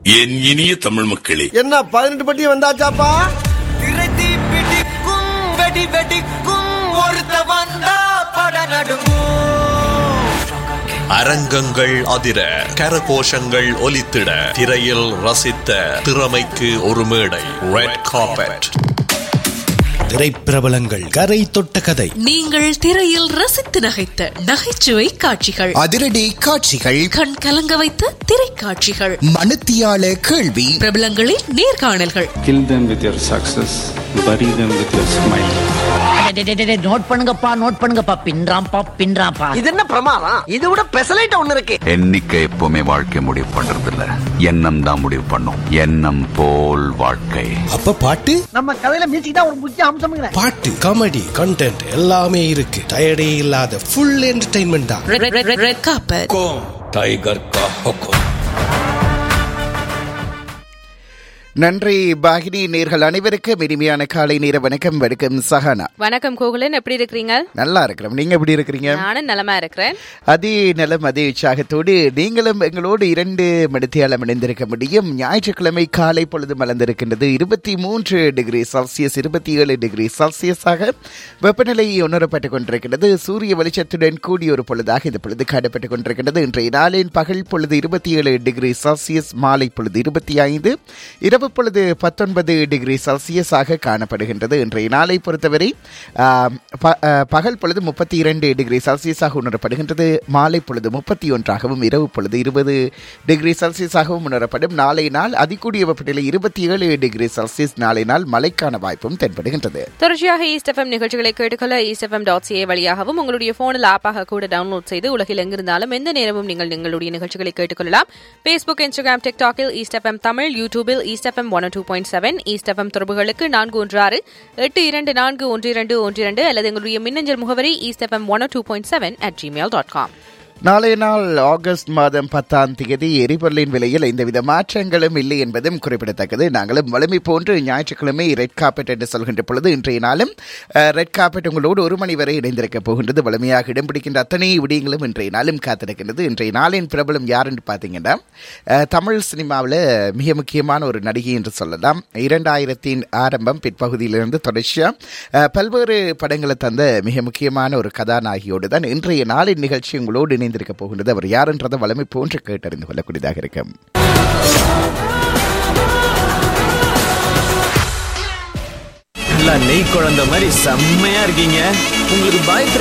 என் இனிய தமிழ் மக்களே என்ன பதினெட்டு பட்டி வந்தாச்சாப்பா திரைத்தி பிடிக்கும் வெடி வெடிக்கும் ஒருத்த வந்தா பட நடுங்கும் அரங்கங்கள் அதிர கரகோஷங்கள் ஒலித்திட திரையில் ரசித்த திறமைக்கு ஒரு மேடை ரெட் கார்பெட் திரைப்பிரபலங்கள் கரை தொட்ட கதை நீங்கள் திரையில் ரசித்து நகைத்த நகைச்சுவை காட்சிகள் அதிரடி காட்சிகள் கண் கலங்க வைத்த திரைக்காட்சிகள் மனுத்தியால கேள்வி பிரபலங்களின் நேர்காணல்கள் Kill them with your success, bury them with your smile. Note பண்ணுங்கப்பா நோட் பண்ணுங்கப்பா பின்றாம்பா பின்றாம்பா இது என்ன பிரமாதம் இது விட பெசலைட் ஒண்ணு இருக்கு எண்ணிக்கை எப்பவுமே வாழ்க்கை முடிவு பண்றது இல்ல எண்ணம் தான் முடிவு பண்ணும் எண்ணம் போல் வாழ்க்கை அப்ப பாட்டு நம்ம கதையில மியூசிக் தான் ஒரு முக்கிய அம்சம்ங்கிற பாட்டு காமெடி கண்டென்ட் எல்லாமே இருக்கு டயர்டே இல்லாத ஃபுல் என்டர்டைன்மெண்ட் தான் red- red- red- red carpet tiger கா ஹொக்கோ நன்றி பாகினி நேர்கள் அனைவருக்கும் இனிமையான காலை நேர வணக்கம் வணக்கம் சஹானா வணக்கம் கோகுலன் எப்படி இருக்கிறீங்க நல்லா இருக்கிறோம் நீங்க எப்படி இருக்கிறீங்க நானும் நலமா இருக்கிறேன் அதே நலம் அதே உற்சாகத்தோடு நீங்களும் எங்களோடு இரண்டு மணித்தியாலம் இணைந்திருக்க முடியும் ஞாயிற்றுக்கிழமை காலை பொழுது மலர்ந்திருக்கின்றது இருபத்தி மூன்று டிகிரி செல்சியஸ் இருபத்தி ஏழு டிகிரி செல்சியஸாக வெப்பநிலை உணரப்பட்டுக் கொண்டிருக்கின்றது சூரிய வெளிச்சத்துடன் கூடிய ஒரு பொழுதாக இந்த பொழுது காணப்பட்டுக் கொண்டிருக்கின்றது இன்றைய நாளின் பகல் பொழுது இருபத்தி ஏழு டிகிரி செல்சியஸ் மாலை பொழுது இருபத்தி ஐந்து இரவு பொழுது பத்தொன்பது டிகிரி செல்சியஸாக காணப்படுகின்றது இன்றைய நாளை பொறுத்தவரை ஆம், ப- ஆ, பகல் பொழுது முப்பத்தி இரண்டு டிகிரி செல்சியஸாக உணரப்படுகின்றது மாலை பொழுது முப்பத்தி ஒன்றாகவும் இரவு பொழுது இருபது டிகிரி செல்சியஸாகவும் உணரப்படும் நாளை நாள் அதிகூடிய வெப்பநிலை இருபத்தி ஏழு டிகிரி செல்சியஸ் நாளை நாள் மழைக்கான வாய்ப்பும் தென்படுகின்றது தொடர்ச்சியாக ஈஸ்ட் எஃப்எம் நிகழ்ச்சிகளை கேட்டுக்கொள்ள ஈஸ்ட் எஃப்எம் டாட் சிஏ வழியாகவும் உங்களுடைய போனில் ஆப்பாக கூட டவுன்லோட் செய்து உலகில் எங்கிருந்தாலும் எந்த நேரமும் நீங்கள் எங்களுடைய நிகழ்ச்சிகளை கேட்டுக்கொள்ளலாம் ஃபேஸ்புக் இன்ஸ்டாகிராம் டிக்டாக்கில் ஈஸ்ட் எஃப்எம் தமிழ் யூடியூபில் East FM one two point seven East FM தொடர்புகளுக்கு நான்கு ஒன்று ஆறு எட்டு இரண்டு நான்கு ஒன்று இரண்டு ஒன்று இரண்டு அல்லது எங்களுடைய மின்னஞ்சல் முகவரி East FM one two point seven at Gmail dot com நாளைய நாள் ஆகஸ்ட் மாதம் பத்தாம் தேதி எரிபொருளின் விலையில் எந்தவித மாற்றங்களும் இல்லை என்பதும் குறிப்பிடத்தக்கது நாங்களும் வலிமை போன்று ஞாயிற்றுக்கிழமை ரெட் காப்பெட் என்று சொல்கின்ற பொழுது இன்றைய நாளும் அஹ், ரெட் காப்பெட் உங்களோடு ஒரு மணி வரை இணைந்திருக்க போகின்றது வலிமையாக இடம் பிடிக்கின்ற அத்தனை விடயங்களும் இன்றைய நாளும் காத்திருக்கின்றது இன்றைய நாளின் பிரபலம் யாருன்னு பார்த்தீங்கன்னா அஹ், தமிழ் சினிமாவில் மிக முக்கியமான ஒரு நடிகை என்று சொல்லலாம் இரண்டாயிரத்தின் ஆரம்பம் பிற்பகுதியிலிருந்து தொடர்ச்சியாக அஹ், பல்வேறு படங்களை தந்த மிக முக்கியமான ஒரு கதாநாயகியோடு தான் இன்றைய நாளின் நிகழ்ச்சி உங்களோடு இணைந்திருக்க போகின்றது அவர் யாருன்றதை வளமை போன்று கேட்டறிந்து கொள்ளக்கூடியதாக இருக்கும் நல்லா நெய் குழந்த மாதிரி செம்மையா இருக்கீங்க உங்களுக்கு பாய்